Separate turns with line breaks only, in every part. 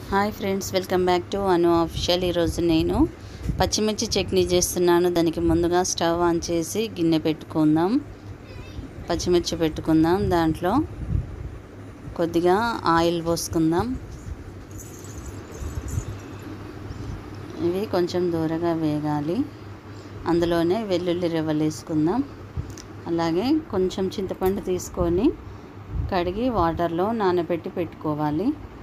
hi friends welcome back to Anu official ఈరోజు నేను పచ్చిమిర్చి చట్నీ చేస్తున్నాను దానికి ముందుగా స్టవ్ ఆన్ చేసి గిన్నె పెట్టుకుందాం పచ్చిమిర్చి పెట్టుకుందాం దాంట్లో కొద్దిగా ఆయిల్ పోసుకుందాం ఇవి కొంచెం దూరగా వేగాలి అందులోనే వెల్లుల్లి రెవ్వలు వేసుకుందాం అలాగే కొంచెం చింతపండు తీసుకొని కడిగి వాటర్లో నానబెట్టి పెట్టుకోవాలి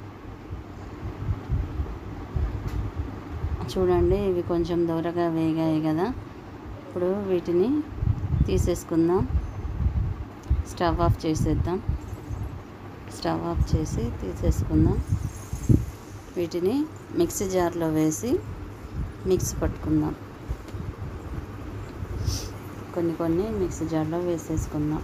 చూడండి ఇవి కొంచెం దూరగా వేగాయి కదా ఇప్పుడు వీటిని తీసేసుకుందాం స్టవ్ ఆఫ్ చేసేద్దాం స్టవ్ ఆఫ్ చేసి తీసేసుకుందాం వీటిని మిక్సీ జార్లో వేసి మిక్సీ పట్టుకుందాం కొన్ని కొన్ని మిక్సీ జార్లో వేసేసుకుందాం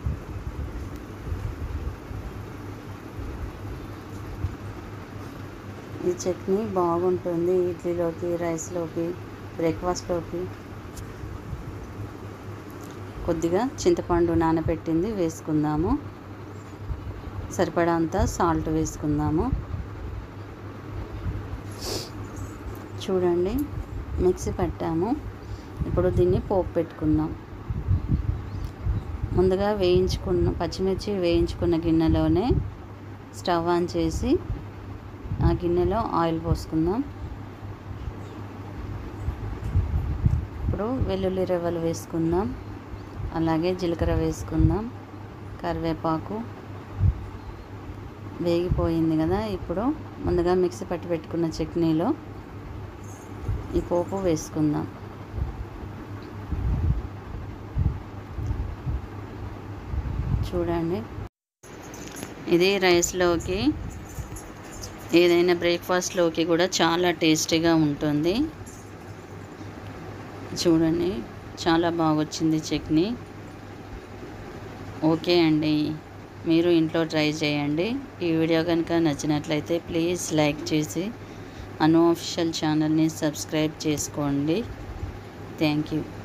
ఈ చట్నీ బాగుంటుంది ఇడ్లీలోకి రైస్లోకి బ్రేక్ఫాస్ట్లోకి కొద్దిగా చింతపండు నానబెట్టింది వేసుకుందాము సరిపడంత సాల్ట్ వేసుకుందాము చూడండి మిక్సీ పట్టాము ఇప్పుడు దీన్ని పోపు పెట్టుకుందాం ముందుగా వేయించుకున్న పచ్చిమిర్చి వేయించుకున్న గిన్నెలోనే స్టవ్ ఆన్ చేసి ఆ గిన్నెలో ఆయిల్ పోసుకుందాం ఇప్పుడు వెల్లుల్లి రెవ్వలు వేసుకుందాం అలాగే జీలకర్ర వేసుకుందాం కరివేపాకు వేగిపోయింది కదా ఇప్పుడు ముందుగా మిక్సీ పట్టి పెట్టుకున్న చట్నీలో ఈ పోపు వేసుకుందాం చూడండి ఇది రైస్లోకి ఏదైనా బ్రేక్ఫాస్ట్లోకి కూడా చాలా టేస్టీగా ఉంటుంది చూడండి చాలా బాగొచ్చింది చట్నీ ఓకే అండి మీరు ఇంట్లో ట్రై చేయండి ఈ వీడియో కనుక నచ్చినట్లయితే ప్లీజ్ లైక్ చేసి అను అఫిషియల్ ఛానల్ని సబ్స్క్రైబ్ చేసుకోండి థ్యాంక్ యూ